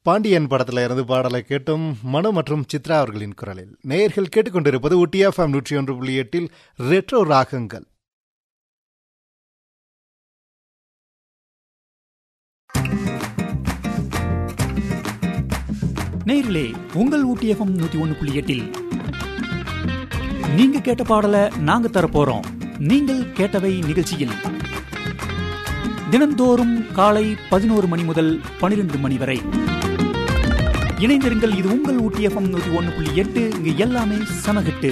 பாண்டியன் படத்துல இருந்து பாடலை கேட்டும் மனு மற்றும் சித்ரா அவர்களின் குரலில் நேயர்கள் கேட்டுக்கொண்டிருப்பது ஒட்டியாஃபாம் நூற்றி ஒன்று புள்ளி எட்டில் ரெட்ரோ ராகங்கள் நேரிலே உங்கள் ஊட்டி எஃப்எம் நூத்தி ஒன்று புள்ளி எட்டில் நீங்க கேட்ட பாடலை நாங்க தர போறோம் நீங்கள் கேட்டவை நிகழ்ச்சியில் தினந்தோறும் காலை பதினோரு மணி முதல் பனிரெண்டு மணி வரை இணைந்திருங்கள் இது உங்கள் ஊட்டி எஃப்எம் நூத்தி ஒன்று புள்ளி எட்டு இங்கு எல்லாமே சமகட்டு